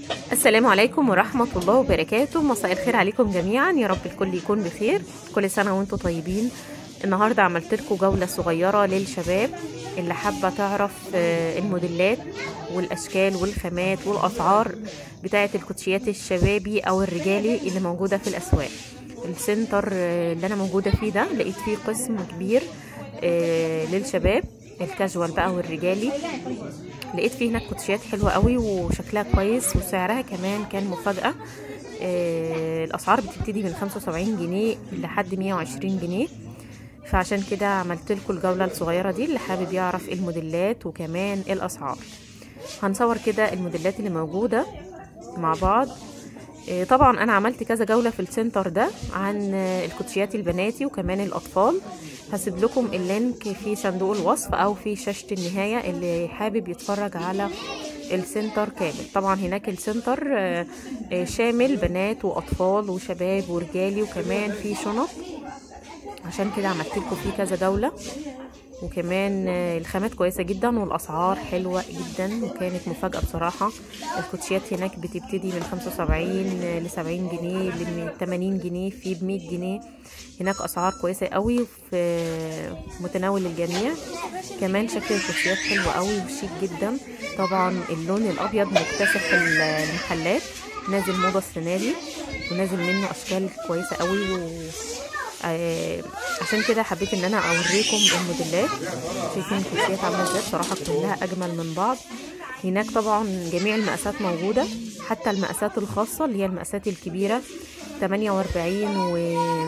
السلام عليكم ورحمة الله وبركاته مساء الخير عليكم جميعا يا رب الكل يكون بخير كل سنة وانتم طيبين النهاردة عملت لكم جولة صغيرة للشباب اللي حابة تعرف آه، الموديلات والأشكال والخامات والأسعار بتاعة الكوتشيات الشبابي أو الرجالي اللي موجودة في الأسواق السنتر آه، اللي أنا موجودة فيه ده لقيت فيه قسم كبير آه، للشباب الكاجوال بقى والرجالي لقيت فيه هناك كوتشيات حلوة قوي وشكلها كويس وسعرها كمان كان مفاجأة آه، الأسعار بتبتدي من 75 جنيه لحد 120 جنيه فعشان كده عملت لكم الجولة الصغيرة دي اللي حابب يعرف الموديلات وكمان الأسعار هنصور كده الموديلات اللي موجودة مع بعض آه، طبعا انا عملت كذا جولة في السنتر ده عن آه، الكوتشيات البناتي وكمان الاطفال هسيب لكم اللينك في صندوق الوصف او في شاشة النهاية اللي حابب يتفرج على السنتر كامل طبعا هناك السنتر آه، آه، شامل بنات واطفال وشباب ورجالي وكمان في شنط عشان كده عملت لكم فيه كذا جولة وكمان آه، الخامات كويسة جدا والأسعار حلوة جدا وكانت مفاجأة بصراحة الكوتشيات هناك بتبتدي من 75 ل 70 جنيه ل 80 جنيه في ب 100 جنيه هناك أسعار كويسة قوي في متناول الجميع كمان شكل الكوتشيات حلو قوي وشيك جدا طبعا اللون الأبيض مكتسح المحلات نازل موضة السنة دي ونازل منه أشكال كويسة قوي و... آه، عشان كده حبيت ان انا اوريكم الموديلات شايفين الكوتشيات عامله ازاي بصراحه كلها اجمل من بعض هناك طبعا جميع المقاسات موجوده حتى المقاسات الخاصه اللي هي المقاسات الكبيره 48 و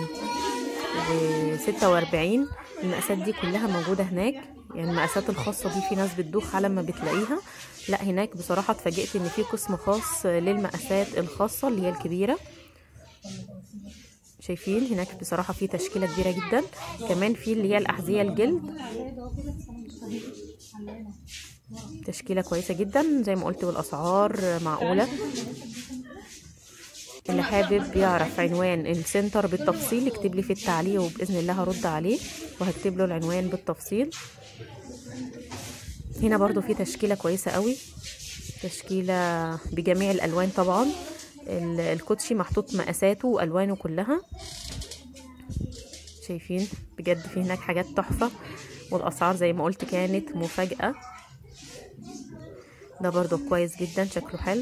و 46 المقاسات دي كلها موجوده هناك يعني المقاسات الخاصه دي في ناس بتدوخ على ما بتلاقيها لا هناك بصراحه اتفاجئت ان في قسم خاص للمقاسات الخاصه اللي هي الكبيره شايفين هناك بصراحة في تشكيلة كبيرة جدا كمان في اللي هي الأحذية الجلد تشكيلة كويسة جدا زي ما قلت والأسعار معقولة اللي حابب يعرف عنوان السنتر بالتفصيل يكتب لي في التعليق وبإذن الله هرد عليه وهكتب له العنوان بالتفصيل هنا برضو في تشكيلة كويسة قوي تشكيلة بجميع الألوان طبعا ال- الكوتشي محطوط مقاساته والوانه كلها شايفين بجد في هناك حاجات تحفه والاسعار زي ما قلت كانت مفاجاه ده برضو كويس جدا شكله حلو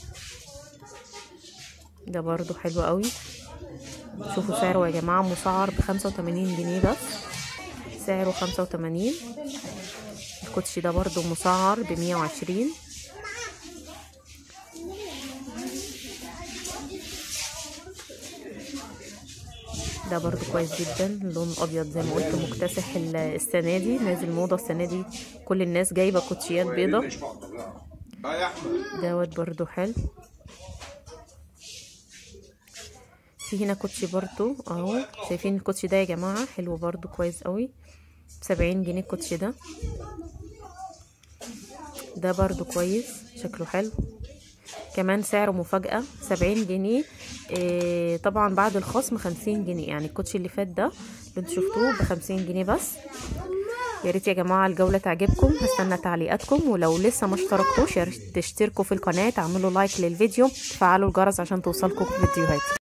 ده برضو حلو قوي شوفوا سعره يا جماعه مسعر بخمسة وتمانين جنيه بس سعره خمسة وتمانين الكوتشي ده برضو مسعر بمية وعشرين ده برضو كويس جدا لون ابيض زي ما قلت مكتسح ال- السنه دي نازل موضه السنه دي كل الناس جايبه كوتشيات بيضه دوت برضو حلو في هنا كوتشي برضو اهو شايفين الكوتشي ده يا جماعه حلو برضو كويس قوي بسبعين جنيه الكوتشي ده ده برضو كويس شكله حلو كمان سعره مفاجأة سبعين جنيه إيه طبعا بعد الخصم خمسين جنيه يعني الكوتشي اللي فات ده اللي انتوا شفتوه بخمسين جنيه بس يا ريت يا جماعة الجولة تعجبكم هستنى تعليقاتكم ولو لسه ما اشتركتوش يا ريت تشتركوا في القناة تعملوا لايك للفيديو تفعلوا الجرس عشان توصلكم فيديوهاتي